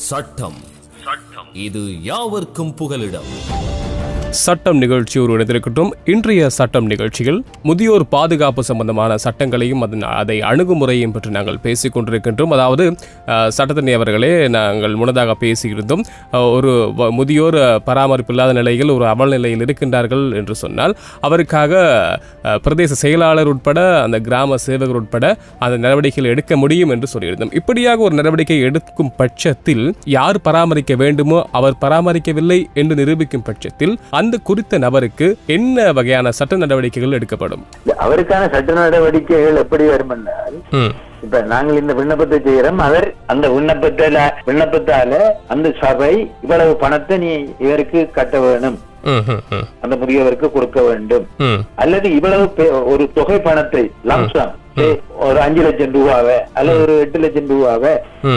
சட்டம் சட்டம் இது யாவர்க்கும் புகலிடம் சட்டம் நிகழ்ச்சி ஒரு இடத்திருக்கட்டும் இன்றைய சட்டம் நிகழ்ச்சியில் முதியோர் பாதுகாப்பு சம்பந்தமான சட்டங்களையும் அதன் அதை அணுகுமுறையும் பற்றி நாங்கள் பேசிக் கொண்டிருக்கின்றோம் அதாவது அஹ், சட்டத்தரணி அவர்களே நாங்கள் முன்னதாக பேசியிருந்தோம் அஹ், ஒரு வ- முதியோர் அஹ், பராமரிப்பு இல்லாத நிலையில் ஒரு அவல் நிலையில் இருக்கின்றார்கள் என்று சொன்னால் அவருக்காக அஹ், பிரதேச செயலாளர் உட்பட அந்த கிராம சேவகர் உட்பட அந்த நடவடிக்கைகள் எடுக்க முடியும் என்று சொல்லியிருந்தோம் இப்படியாக ஒரு நடவடிக்கை எடுக்கும் பட்சத்தில் யார் பராமரிக்க வேண்டுமோ அவர் பராமரிக்கவில்லை என்று நிரூபிக்கும் பட்சத்தில் அந்த குறித்த நபருக்கு என்ன வகையான சட்ட நடவடிக்கைகள் எடுக்கப்படும் அவருக்கான சட்ட நடவடிக்கைகள் எப்படி வரும் என்றால் இப்ப நாங்கள் இந்த விண்ணப்பத்தை செய்யறோம் அவர் அந்த விண்ணப்பத்தால விண்ணப்பத்தால அந்த சபை இவ்வளவு பணத்தை நீ இவருக்கு கட்ட வேணும் அந்த முதியவருக்கு கொடுக்க வேண்டும் அல்லது இவ்வளவு பெ- ஒரு தொகை பணத்தை லம்சம் ஒரு அஞ்சு லட்சம் ரூபாவை அல்லது ஒரு எட்டு லட்சம் ரூபாவை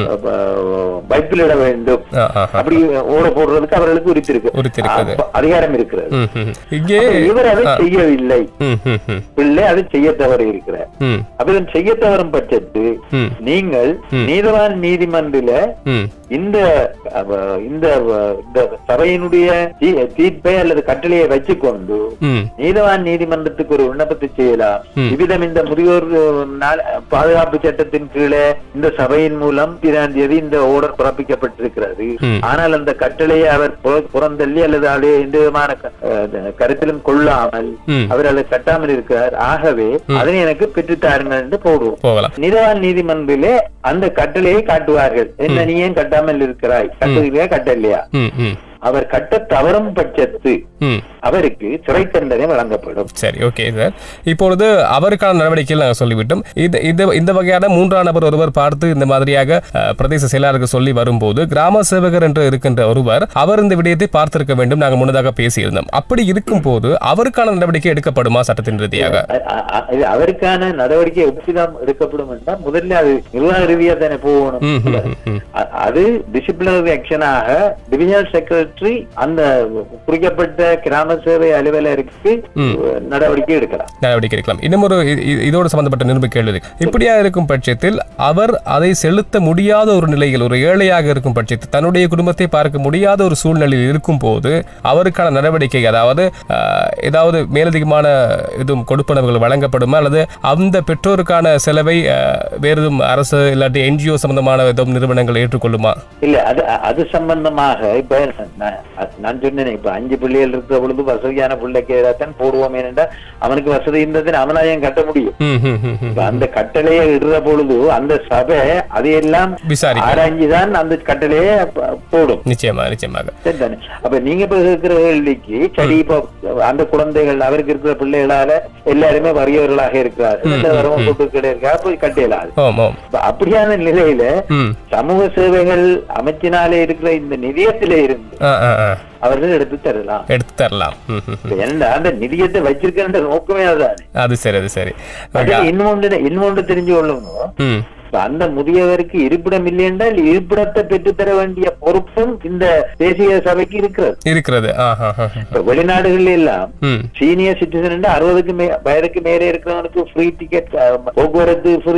பைப்பில் இட வேண்டும் அப்படி ஓட போடுறதுக்கு அவர்களுக்கு உரித்திருக்கு உரித்திருக்கிறது. அப்ப அதிகாரம் இருக்கிறது இங்கே அப்ப இவர் அதை ஆ. செய்யவில்லை ம், ம், ம், பிள்ளை அதை செய்ய தவறி இருக்கிறார் ம், அப்ப செய்ய தவறும் பட்சத்து ம். நீங்கள் நீதவான் நீதிமன்றில ம், இந்த அவ, இந்த அவ, இந்த சபையினுடைய தீ- தீர்ப்பை அல்லது கட்டளையை வச்சுக்கொண்டு ம், நீதவான் நீதிமன்றத்துக்கு ஒரு விண்ணப்பத்தை செய்யலாம் இவ்விதம் இந்த முதியோர் நாள் பாதுகாப்பு சட்டத்தின் கீழே இந்த சபையின் மூலம் இராம் தேதி இந்த ஓர்டர் பிறப்பிக்கப்பட்டிருக்கிறது ம். ஆனால் அந்த கட்டளையை அவர் புற- புறந்தள்ளி அல்லது அதை எந்த விதமான க- அஹ், கருத்திலும் கொள்ளாமல் ம். அவர் அதை கட்டாமல் இருக்கிறார் ஆகவே அதனை எனக்கு பெற்றுத்தாருங்கள் என்று போடுவோம் போகலாம் நீதவான் நீதிமன்றிலே அந்த கட்டளையை காட்டுவார்கள் என்ன நீ ஏன் கட்டாமல் இருக்கிறாய் கட்டுறியா கட்டலையா ம், ம், அவர் கட்ட தவறும் பட்சத்து ம். அவருக்கு சிறை தண்டனை வழங்கப்படும் சரி ஓகே சார் இப்பொழுது அவருக்கான நடவடிக்கைகள் நாங்கள் சொல்லிவிட்டோம் இது இது இந்த வகையான மூன்றாம் நபர் ஒருவர் பார்த்து இந்த மாதிரியாக அஹ், பிரதேச செயலாளருக்கு சொல்லி வரும்போது கிராம சேவகர் என்று இருக்கின்ற ஒருவர் அவர் இந்த விடயத்தை பார்த்திருக்க வேண்டும் நாங்கள் முன்னதாக பேசியிருந்தோம் அப்படி இருக்கும் போது அவருக்கான நடவடிக்கை எடுக்கப்படுமா சட்டத்தின் ரீதியாக அ- அ- அ- இது அவருக்கான நடவடிக்கை எப்படிதான் எடுக்கப்படும் என்றால் முதல்ல அது நிர்வாக ரீதியா தானே போகணும் ம், ம், ம், ம். அ- அது டிசிப்ளினரி ஆக்ஷனாக டிவிஷனல் செக்ரட்டரி அந்த குறிக்கப்பட்ட கிராம சேவை அலுவலருக்கு நடவடிக்கை எடுக்கலாம் நடவடிக்கை எடுக்கலாம் இன்னும் ஒரு இ- இ- இதோடு சம்பந்தப்பட்ட நிருப கேள்வி இருக்கு. இப்படியா இருக்கும் பட்சத்தில் அவர் அதை செலுத்த முடியாத ஒரு நிலையில் ஒரு ஏழையாக இருக்கும் பட்சத்தில் தன்னுடைய குடும்பத்தை பார்க்க முடியாத ஒரு சூழ்நிலையில் இருக்கும் போது அவருக்கான நடவடிக்கை அதாவது ஆஹ், ஏதாவது மேலதிகமான எதுவும் கொடுப்பனவுகள் வழங்கப்படுமா அல்லது அந்த பெற்றோருக்கான செலவை ஆஹ், வேறு எதுவும் அரசு இல்லாட்டி என்ஜிஓ சம்பந்தமான எதுவும் நிறுவனங்கள் ஏற்றுக்கொள்ளுமா இல்ல அது அது சம்பந்தமாக இப்ப நான் நான் சொன்னேன் இப்ப அஞ்சு பிள்ளைகள் இருக்கிற பொழுது வசதியான பிள்ளைக்கு தான் போடுவோம் ஏனென்றா அவனுக்கு வசதி இருந்தது அவனா ஏன் கட்ட முடியும் ம், ம், ம், ம். இப்ப அந்த கட்டளையை இடுற பொழுது அந்த சபை அதையெல்லாம் விசாரிக்கும். ஆராய்ஞ்சுதான் அந்த கட்டளையை ப- போடும் நிச்சயமா நிச்சயமாக சரிதானே அப்ப நீங்க இப்ப இருக்கிற கேள்விக்கு சரி இப்ப அந்த குழந்தைகள் அவருக்கு இருக்கிற பிள்ளைகளால எல்லாருமே வறியவர்களாக இருக்கிறார்கள் நல்ல வரவங்க கூட்டு கிடையாது போய் கட்டியலாது ஓம் ஓம் இப்ப அப்படியான நிலையில ம் சமூக சேவைகள் அமைச்சினாலே இருக்கிற இந்த நிதியத்திலே இருந்து ஆ ஆ ஆ அவர்கள் எடுத்து தரலாம் எடுத்து தரலாம் ம், ம், ம். இப்ப என்ன அந்த நிதியத்தை வச்சிருக்கிற நோக்கமே அதுதானே அது சரி அது சரி அதுல இன்னொன்று இன்னொன்று தெரிஞ்சு கொள்ளணும் ம் இப்ப அந்த முதியவருக்கு இருப்பிடம் இல்லை என்றால் இருப்பிடத்தை பெற்றுத்தர வேண்டிய பொறுப்பும் இந்த தேசிய சபைக்கு இருக்கிறது இருக்கிறது ஆ ஆ ஆ. இப்ப வெளிநாடுகள்ல எல்லாம் ம் சீனியர் சிட்டிசன் அறுபதுக்கு மே வயதுக்கு மேலே இருக்கிறவனுக்கு ஃப்ரீ டிக்கெட் போக்குவரத்து ஃப்ரீ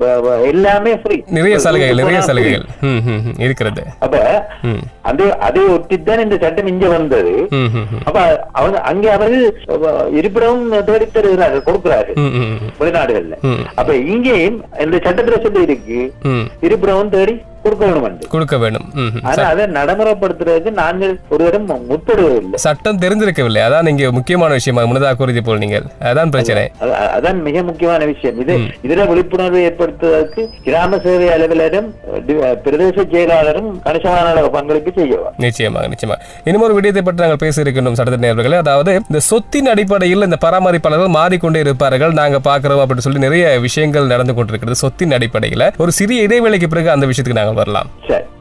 எல்லாமே ஃப்ரீ நிறைய சலுகைகள் நிறைய சலுகைகள் ம் ம் ம். இருக்கிறது அப்ப ம் அது அதை ஒட்டித்தான் இந்த சட்டம் இங்க வந்தது ம் ம் ம். அப்ப அவங்க அங்கே அவர்கள் அஹ், இருப்பிடமும் தேடித் தருகிறார்கள் கொடுக்கிறார்கள் ம் ம் ம். வெளிநாடுகள்ல ம். அப்ப இங்கேயும் இந்த சட்டத்துல சொல்லி இருக்கு ம் இருப்பிடமும் தேடி கொடுக்க வேணும் என்று. கொடுக்க வேண்டும் ம் ம். ஆனா அதை நடைமுறைப்படுத்துறதுக்கு நாங்கள் ஒருவரும் முற்படுவதில்லை சட்டம் தெரிந்திருக்கவில்லை அதான் நீங்க முக்கியமான விஷயமா முன்னதாக கூறியது போல் நீங்கள் அதான் பிரச்சனை அது- அதான் மிக முக்கியமான விஷயம் இது இதுல விழிப்புணர்வு ஏற்படுத்துவதற்கு கிராம சேவை அலுவலரும் டி- பிரதேச செயலாளரும் கணிசமான அளவு பங்களிப்பு செய்யலாம் நிச்சயமாக நிச்சயமாக இன்னும் ஒரு விடயத்தை பற்றி நாங்கள் பேச இருக்கின்றோம் சட்டத்தின் நேர்களே அதாவது இந்த சொத்தின் அடிப்படையில் இந்த பராமரிப்பாளர்கள் மாறிக்கொண்டே இருப்பார்கள் நாங்க பார்க்கிறோம் அப்படின்னு சொல்லி நிறைய விஷயங்கள் நடந்து கொண்டிருக்கிறது சொத்தின் அடிப்படையில் ஒரு சிறிய இடைவேளைக்கு பிறகு அந்த விஷயத்துக்கு நாங்கள் வரலாம் சரி